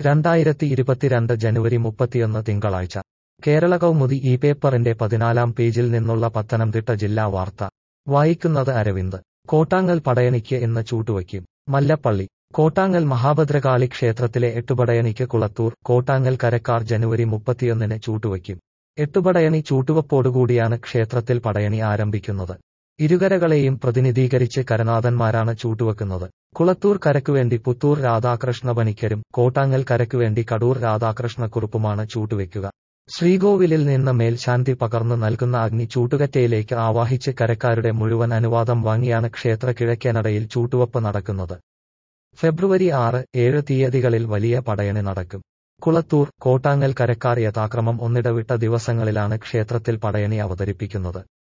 രണ്ടായിരത്തി ഇരുപത്തിരണ്ട് ജനുവരി മുപ്പത്തിയൊന്ന് തിങ്കളാഴ്ച കേരള കൗമുദി ഈ പേപ്പറിന്റെ പതിനാലാം പേജിൽ നിന്നുള്ള പത്തനംതിട്ട ജില്ലാ വാർത്ത വായിക്കുന്നത് അരവിന്ദ് കോട്ടാങ്ങൽ പടയണിക്ക് ഇന്ന് ചൂട്ടുവയ്ക്കും മല്ലപ്പള്ളി കോട്ടാങ്ങൽ മഹാഭദ്രകാളി ക്ഷേത്രത്തിലെ എട്ടുപടയണിക്ക് കുളത്തൂർ കോട്ടാങ്ങൽ കരക്കാർ ജനുവരി മുപ്പത്തിയൊന്നിന് ചൂട്ടുവയ്ക്കും എട്ടുപടയണി ചൂട്ടുവപ്പോടുകൂടിയാണ് ക്ഷേത്രത്തിൽ പടയണി ആരംഭിക്കുന്നത് ഇരുകരകളെയും പ്രതിനിധീകരിച്ച് കരനാഥന്മാരാണ് ചൂട്ടുവെക്കുന്നത് കുളത്തൂർ കരക്കുവേണ്ടി പുത്തൂർ രാധാകൃഷ്ണ പണിക്കരും കോട്ടാങ്ങൽ കരക്കുവേണ്ടി കടൂർ രാധാകൃഷ്ണക്കുറുപ്പുമാണ് ചൂട്ടുവെക്കുക ശ്രീകോവിലിൽ നിന്ന് മേൽശാന്തി പകർന്നു നൽകുന്ന അഗ്നി ചൂട്ടുകറ്റയിലേക്ക് ആവാഹിച്ച് കരക്കാരുടെ മുഴുവൻ അനുവാദം വാങ്ങിയാണ് ക്ഷേത്ര കിഴക്കേനടയിൽ ചൂട്ടുവപ്പ് നടക്കുന്നത് ഫെബ്രുവരി ആറ് ഏഴ് തീയതികളിൽ വലിയ പടയണി നടക്കും കുളത്തൂർ കോട്ടാങ്ങൽ കരക്കാർ യഥാക്രമം ഒന്നിടവിട്ട ദിവസങ്ങളിലാണ് ക്ഷേത്രത്തിൽ പടയണി അവതരിപ്പിക്കുന്നത്